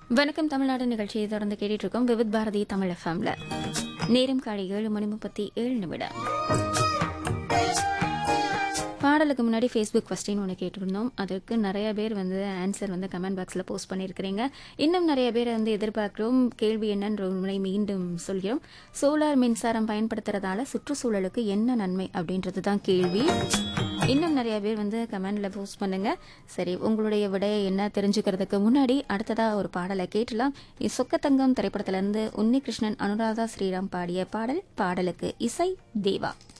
வணக்கம் தமிழ்நாடு நிகழ்ச்சியை தொடர்ந்து கேட்டுட்டு இருக்கோம் விவித் பாரதி தமிழ் எஃப்எம்ல நேரம் காலை ஏழு மணி முப்பத்தி ஏழு நிமிடம் பாடலுக்கு முன்னாடி ஃபேஸ்புக் கொஸ்டின் ஒன்று கேட்டிருந்தோம் அதற்கு நிறைய பேர் வந்து ஆன்சர் வந்து கமெண்ட் பாக்ஸில் போஸ்ட் பண்ணியிருக்கிறீங்க இன்னும் நிறைய பேர் வந்து எதிர்பார்க்கிறோம் கேள்வி என்னன்ற ஒரு முறை மீண்டும் சொல்கிறோம் சோலார் மின்சாரம் பயன்படுத்துறதால சுற்றுச்சூழலுக்கு என்ன நன்மை அப்படின்றது தான் கேள்வி இன்னும் நிறைய பேர் வந்து கமெண்ட்ல போஸ்ட் பண்ணுங்க சரி உங்களுடைய விடையை என்ன தெரிஞ்சுக்கிறதுக்கு முன்னாடி அடுத்ததா ஒரு பாடலை கேட்டலாம் சொக்கத்தங்கம் திரைப்படத்திலிருந்து உன்னிகிருஷ்ணன் அனுராதா ஸ்ரீராம் பாடிய பாடல் பாடலுக்கு இசை தேவா